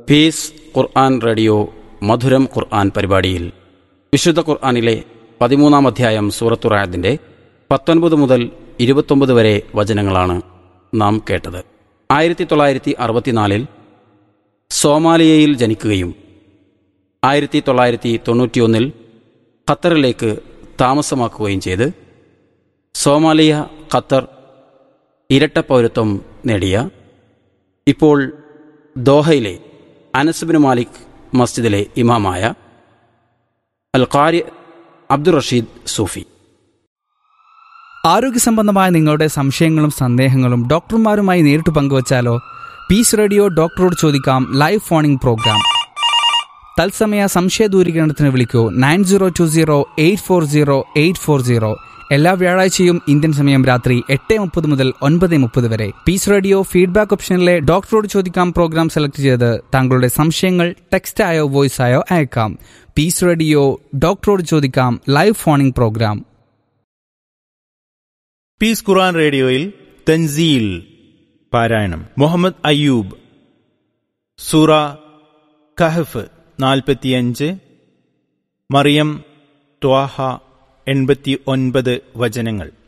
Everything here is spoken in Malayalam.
പീസ് ഖുർആൻ റേഡിയോ മധുരം ഖുർആൻ പരിപാടിയിൽ വിശുദ്ധ ഖുർആനിലെ പതിമൂന്നാം അധ്യായം സൂറത്തുറായതിൻ്റെ പത്തൊൻപത് മുതൽ ഇരുപത്തൊമ്പത് വരെ വചനങ്ങളാണ് നാം കേട്ടത് ആയിരത്തി തൊള്ളായിരത്തി അറുപത്തിനാലിൽ സോമാലിയയിൽ ജനിക്കുകയും ആയിരത്തി തൊള്ളായിരത്തി തൊണ്ണൂറ്റിയൊന്നിൽ ഖത്തറിലേക്ക് താമസമാക്കുകയും ചെയ്ത് സോമാലിയ ഖത്തർ ഇരട്ട പൗരത്വം നേടിയ ഇപ്പോൾ ദോഹയിലെ അനസ്ബിൻ മാലിക് മസ്ജിദിലെ ഇമാമായ അൽ ഖാരി അബ്ദുൾ റഷീദ് സൂഫി ആരോഗ്യ സംബന്ധമായ നിങ്ങളുടെ സംശയങ്ങളും സന്ദേഹങ്ങളും ഡോക്ടർമാരുമായി നേരിട്ട് പങ്കുവച്ചാലോ പീസ് റേഡിയോ ഡോക്ടറോട് ചോദിക്കാം ലൈവ് ഫോണിംഗ് പ്രോഗ്രാം തത്സമയ സംശയ ദൂരീകരണത്തിന് വിളിക്കൂ nine zero two zero eight four zero eight four zero എല്ലാ വ്യാഴാഴ്ചയും ഇന്ത്യൻ സമയം രാത്രി എട്ട് മുപ്പത് മുതൽ ഒൻപത് മുപ്പത് വരെ പീസ് റേഡിയോ ഫീഡ്ബാക്ക് ഓപ്ഷനിലെ ഡോക്ടറോട് ചോദിക്കാം പ്രോഗ്രാം സെലക്ട് ചെയ്ത് താങ്കളുടെ സംശയങ്ങൾ ടെക്സ്റ്റ് ആയോ വോയിസ് ആയോ അയക്കാം പീസ് റേഡിയോ ഡോക്ടറോട് ചോദിക്കാം live phoning program peace Quran റേഡിയോയിൽ തൻസീൽ പാരായണം മുഹമ്മദ് അയ്യൂബ് സൂറ കഹഫ് നാൽപ്പത്തിയഞ്ച് മറിയം ത്വാഹ എൺപത്തി ഒൻപത് വചനങ്ങൾ